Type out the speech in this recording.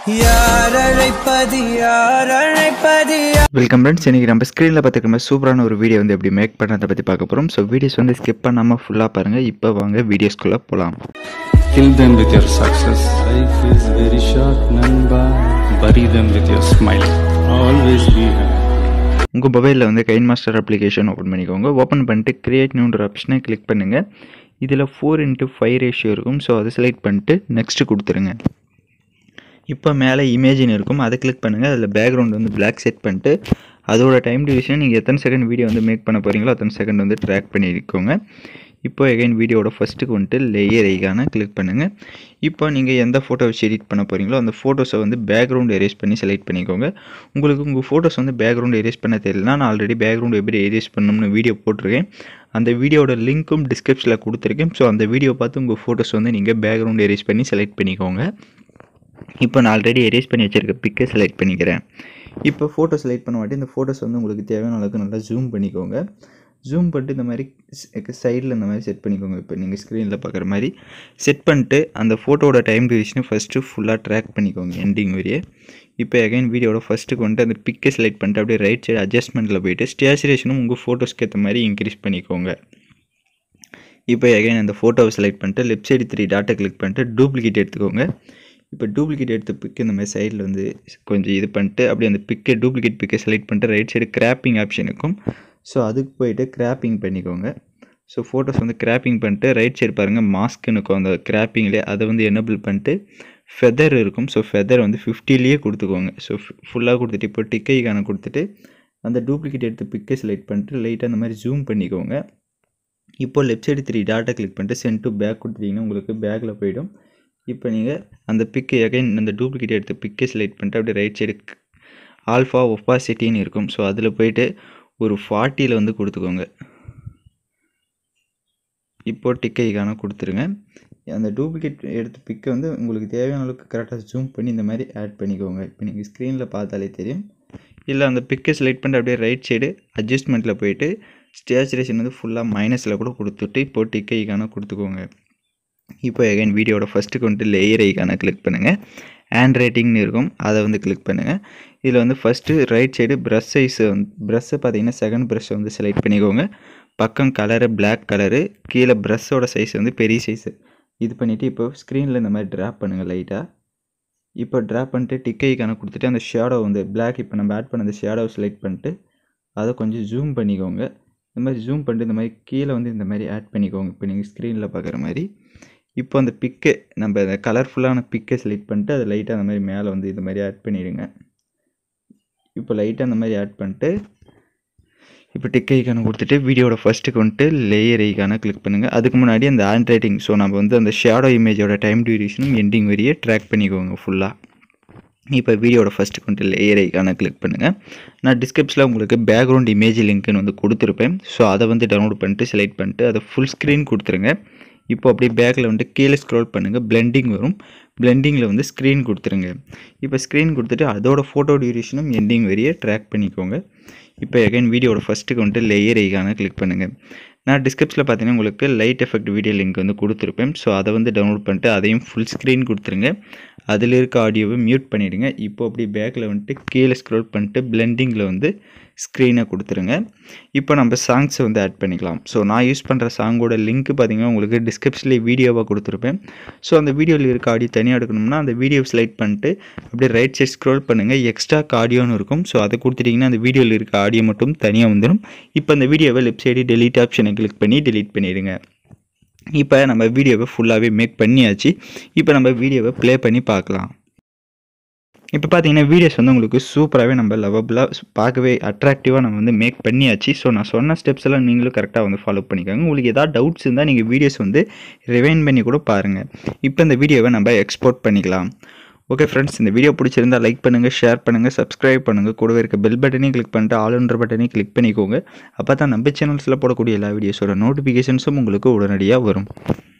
யார் அழைப்பது யார் அழைப்பது யார் வெல்கம் ஃப்ரெண்ட்ஸ் இன்றைக்கி நம்ம ஸ்க்ரீனில் பார்த்துக்கிற மாதிரி சூப்பரான ஒரு வீடியோ வந்து எப்படி மேக் பண்ணுறதை பற்றி பார்க்க போகிறோம் ஸோ வீடியோஸ் வந்து ஸ்கிப் பண்ணாமல் ஃபுல்லாக பாருங்கள் இப்போ வாங்க வீடியோஸ்குள்ளே போகலாம் Kill them with your success. Life is very short, Namba. Bury them with your smile. Always be happy. உங்கள் மொபைலில் வந்து கைன் மாஸ்டர் அப்ளிகேஷன் ஓப்பன் பண்ணிக்கோங்க ஓப்பன் பண்ணிட்டு கிரியேட் நியூன்ற ஆப்ஷனை கிளிக் பண்ணுங்கள் இதில் ஃபோர் இன்ட்டு ஃபைவ் ரேஷியோ இருக்கும் ஸோ அதை செலக்ட் பண்ணிட்டு நெக்ஸ்ட்டு கொடுத்துருங்க இப்போ மேலே இமேஜின் இருக்கும் அதை கிளிக் பண்ணுங்கள் அதில் பேக்ரவுண்ட் வந்து பிளாக் செட் பண்ணிட்டு அதோட டைம் டியூரேஷன் நீங்கள் எத்தனை செகண்ட் வீடியோ வந்து மேக் பண்ண போகிறீங்களோ அத்தனை செகண்ட் வந்து ட்ராக் பண்ணிக்கோங்க இப்போ எகைன் வீடியோட ஃபஸ்ட்டுக்கு வந்துட்டு லேயர் ஐக்கான கிளிக் பண்ணுங்கள் இப்போ நீங்கள் எந்த ஃபோட்டோ வச்சு எடிட் பண்ண போகிறீங்களோ அந்த ஃபோட்டோஸை வந்து பேக்ரவுண்ட் எரேஸ் பண்ணி செலக்ட் பண்ணிக்கோங்க உங்களுக்கு உங்கள் ஃபோட்டோஸ் வந்து பேக்ரவுண்ட் எரேஸ் பண்ண தெரியலனா நான் ஆல்ரெடி பேக்ரவுண்ட் எப்படி எரேஸ் பண்ணணும்னு வீடியோ போட்டிருக்கேன் அந்த வீடியோட லிங்க்கும் டிஸ்கிரிப்ஷனில் கொடுத்துருக்கேன் ஸோ அந்த வீடியோ பார்த்து உங்கள் ஃபோட்டோஸ் வந்து நீங்கள் பேக்ரவுண்ட் எரேஸ் பண்ணி செலக்ட் பண்ணிக்கோங்க இப்போ நான் ஆல்ரெடி எரேஸ் பண்ணி வச்சுருக்க பிக்கை செலக்ட் பண்ணிக்கிறேன் இப்போ ஃபோட்டோ செலக்ட் பண்ண மாட்டி இந்த ஃபோட்டோஸ் வந்து உங்களுக்கு தேவையான அளவுக்கு நல்லா ஜூம் பண்ணிக்கோங்க ஜூம் பண்ணிட்டு இந்த மாதிரி சைடில் இந்த மாதிரி செட் பண்ணிக்கோங்க இப்போ நீங்கள் ஸ்க்ரீனில் பார்க்குற மாதிரி செட் பண்ணிட்டு அந்த ஃபோட்டோட டைம் டியூரேஷனை ஃபஸ்ட்டு ஃபுல்லாக ட்ராக் பண்ணிக்கோங்க எண்டிங் வரையே இப்போ அகைன் வீடியோட ஃபஸ்ட்டுக்கு வந்துட்டு அந்த பிக்கை செலக்ட் பண்ணிட்டு அப்படியே ரைட் சைடு அட்ஜஸ்ட்மெண்ட்டில் போயிட்டு ஸ்டேச்சுரேஷனும் உங்கள் ஃபோட்டோஸ்க்கு ஏற்ற மாதிரி இன்க்ரீஸ் பண்ணிக்கோங்க இப்போ அகைன் அந்த ஃபோட்டோவை செலக்ட் பண்ணிட்டு லெஃப்ட் சைடு த்ரீ டாட்டை கிளிக் பண்ணிட்டு டூப்ளிகேட் எடுத்துக்கோங்க இப்போ டூப்ளிகேட் எடுத்த பிக்கு இந்த மாதிரி சைடில் வந்து கொஞ்சம் இது பண்ணிட்டு அப்படியே அந்த பிக்கை டூப்ளிகேட் பிக்கை செலக்ட் பண்ணிட்டு ரைட் சைடு கிராப்பிங் ஆப்ஷன் இருக்கும் ஸோ அதுக்கு போயிட்டு கிராப்பிங் பண்ணிக்கோங்க ஸோ ஃபோட்டோஸ் வந்து கிராப்பிங் பண்ணிட்டு ரைட் சைடு பாருங்கள் மாஸ்க்குன்னு இருக்கும் அந்த கிராப்பிங்லேயே அதை வந்து எனபிள் பண்ணிட்டு ஃபெதர் இருக்கும் ஸோ ஃபெதர் வந்து ஃபிஃப்டிலேயே கொடுத்துக்கோங்க ஸோ ஃபுல்லாக கொடுத்துட்டு இப்போ டிக்கைக்கான கொடுத்துட்டு அந்த டூப்ளிகேட் எடுத்த பிக்கை செலக்ட் பண்ணிட்டு லைட்டாக அந்த மாதிரி ஜூம் பண்ணிக்கோங்க இப்போ லெஃப்ட் சைடு த்ரீ டாட்டா கிளிக் பண்ணிட்டு சென்ட் டு பேக் கொடுத்துட்டிங்கன்னா உங்களுக்கு பேக்கில் போயிடும் இப்போ நீங்கள் அந்த பிக்கை அகைன் அந்த டூப்ளிகேட் எடுத்த பிக்கை செலக்ட் பண்ணிட்டு அப்படியே ரைட் சைடு ஆல்ஃபா ஒப்பாசிட்டின்னு இருக்கும் ஸோ அதில் போயிட்டு ஒரு ஃபார்ட்டியில் வந்து கொடுத்துக்கோங்க இப்போ டிக்கைக்கான கொடுத்துருங்க அந்த டூப்ளிகேட் எடுத்த பிக்கை வந்து உங்களுக்கு தேவையான அளவுக்கு கரெக்டாக ஜூம் பண்ணி இந்த மாதிரி ஆட் பண்ணிக்கோங்க இப்போ நீங்கள் ஸ்க்ரீனில் பார்த்தாலே தெரியும் இல்லை அந்த பிக்கை செலக்ட் பண்ணிட்டு அப்படியே ரைட் சைடு அட்ஜஸ்ட்மெண்ட்டில் போயிட்டு ஸ்டேச்சுரேஷன் வந்து ஃபுல்லாக மைனஸில் கூட கொடுத்துட்டு இப்போ டிக்கைக்கான கொடுத்துக்கோங்க இப்போ எகைன் வீடியோட ஃபஸ்ட்டுக்கு வந்துட்டு லேயர் ஐக்கான கிளிக் பண்ணுங்கள் ஹேண்ட் ரைட்டிங்னு இருக்கும் அதை வந்து கிளிக் பண்ணுங்கள் இதில் வந்து first right side brush size வந்து ப்ரஷ்ஷை பார்த்தீங்கன்னா செகண்ட் ப்ரஷ்ஷை வந்து செலக்ட் பண்ணிக்கோங்க பக்கம் கலரு பிளாக் கலரு கீழே ப்ரஷ்ஷோட சைஸ் வந்து பெரிய சைஸு இது பண்ணிவிட்டு இப்போ ஸ்க்ரீனில் இந்த மாதிரி ட்ராப் பண்ணுங்கள் லைட்டாக இப்போ ட்ராப் பண்ணிட்டு டிக்கைக்கான கொடுத்துட்டு அந்த ஷேடோ வந்து பிளாக் இப்போ நம்ம ஆட் பண்ண அந்த ஷேடோவை செலக்ட் பண்ணிட்டு அதை கொஞ்சம் ஜூம் பண்ணிக்கோங்க இந்த மாதிரி ஜூம் பண்ணிட்டு இந்த மாதிரி கீழே வந்து இந்த மாதிரி ஆட் பண்ணிக்கோங்க இப்போ நீங்கள் ஸ்க்ரீனில் பார்க்குற மாதிரி இப்போ அந்த பிக்கை நம்ம அந்த கலர்ஃபுல்லான பிக்கை செலக்ட் பண்ணிட்டு அதை லைட்டாக அந்த மாதிரி மேலே வந்து இந்த மாதிரி ஆட் பண்ணிவிடுங்க இப்போ லைட்டாக அந்த மாதிரி ஆட் பண்ணிட்டு இப்போ டிக் ஐக்கான கொடுத்துட்டு வீடியோட ஃபஸ்ட்டுக்கு வந்துட்டு லேயர் ஐக்கான கிளிக் பண்ணுங்கள் அதுக்கு முன்னாடி அந்த ஹேண்ட் ரைட்டிங் ஸோ நம்ம வந்து அந்த ஷேடோ இமேஜோட டைம் டியூரேஷனும் எண்டிங் வரையே ட்ராக் பண்ணிக்கோங்க ஃபுல்லாக இப்போ வீடியோட ஃபஸ்ட்டுக்கு வந்துட்டு லேயர் ஐக்கான கிளிக் பண்ணுங்கள் நான் டிஸ்கிரிப்ஷனில் உங்களுக்கு பேக்ரவுண்ட் இமேஜ் லிங்க்னு வந்து கொடுத்துருப்பேன் ஸோ அதை வந்து டவுன்லோட் பண்ணிட்டு செலக்ட் பண்ணிட்டு அதை ஃபுல் ஸ்க்ரீன் கொடுத்துருங்க இப்போ அப்படியே பேக்கில் வந்துட்டு கீழே ஸ்க்ரோல் பண்ணுங்கள் பிளெண்டிங் வரும் பிளெண்டிங்கில் வந்து ஸ்க்ரீன் கொடுத்துருங்க இப்போ ஸ்க்ரீன் கொடுத்துட்டு அதோட ஃபோட்டோ டியூரேஷனும் எண்டிங் வரையே ட்ராக் பண்ணிக்கோங்க இப்போ எகைன் வீடியோட ஃபஸ்ட்டுக்கு வந்துட்டு லேயர் ஐக்கான கிளிக் பண்ணுங்கள் நான் டிஸ்கிரிப்ஷனில் பார்த்தீங்கன்னா உங்களுக்கு லைட் எஃபெக்ட் வீடியோ லிங்க் வந்து கொடுத்துருப்பேன் ஸோ அதை வந்து டவுன்லோட் பண்ணிட்டு அதையும் ஃபுல் ஸ்க்ரீன் கொடுத்துருங்க அதில் இருக்க ஆடியோவை மியூட் பண்ணிவிடுங்க இப்போ அப்படி பேக்கில் வந்துட்டு கீழே ஸ்க்ரோல் பண்ணிட்டு பிளெண்டிங்கில் வந்து ஸ்க்ரீனை கொடுத்துருங்க இப்போ நம்ம சாங்ஸை வந்து ஆட் பண்ணிக்கலாம் ஸோ நான் யூஸ் பண்ணுற சாங்கோட லிங்க் பார்த்தீங்கன்னா உங்களுக்கு டிஸ்கிரிப்ஷனில் வீடியோவாக கொடுத்துருப்பேன் ஸோ அந்த வீடியோவில் இருக்க ஆடியோ தனியாக எடுக்கணும்னா அந்த வீடியோ செலக்ட் பண்ணிட்டு அப்படியே ரைட் சைட் ஸ்க்ரோல் பண்ணுங்கள் எக்ஸ்ட்ரா ஆடியோன்னு இருக்கும் ஸோ அதை கொடுத்துட்டிங்கன்னா அந்த வீடியோவில் இருக்க ஆடியோ மட்டும் தனியாக வந்துடும் இப்போ அந்த வீடியோவை லெஃப்ட் சைடு டெலீட் ஆப்ஷனை கிளிக் பண்ணி டெலீட் பண்ணிடுங்க இப்போ நம்ம வீடியோவை ஃபுல்லாகவே மேக் பண்ணியாச்சு இப்போ நம்ம வீடியோவை ப்ளே பண்ணி பார்க்கலாம் இப்போ பார்த்தீங்கன்னா வீடியோஸ் வந்து உங்களுக்கு சூப்பராகவே நம்ம லவபிளாக பார்க்கவே அட்ராக்டிவாக நம்ம வந்து மேக் பண்ணியாச்சு ஸோ நான் சொன்ன ஸ்டெப்ஸ் எல்லாம் நீங்களும் கரெக்டாக வந்து ஃபாலோ பண்ணிக்கோங்க உங்களுக்கு ஏதாவது டவுட்ஸ் இருந்தால் நீங்கள் வீடியோஸ் வந்து ரிவைன் பண்ணி கூட பாருங்கள் இப்போ இந்த வீடியோவை நம்ம எக்ஸ்போர்ட் பண்ணிக்கலாம் ஓகே ஃப்ரெண்ட்ஸ் இந்த வீடியோ பிடிச்சிருந்தா லைக் பண்ணுங்கள் ஷேர் பண்ணுங்கள் சப்ஸ்கிரைப் பண்ணுங்கள் கூடவே இருக்க பெல் பட்டனையும் கிளிக் பண்ணிட்டு ஆல்ன்ற பட்டனையும் கிளிக் பண்ணிக்கோங்க அப்போ தான் நம்ம சேனல்ஸில் போடக்கூடிய எல்லா வீடியோஸோட நோட்டிஃபிகேஷன்ஸும் உங்களுக்கு உடனடியாக வரும்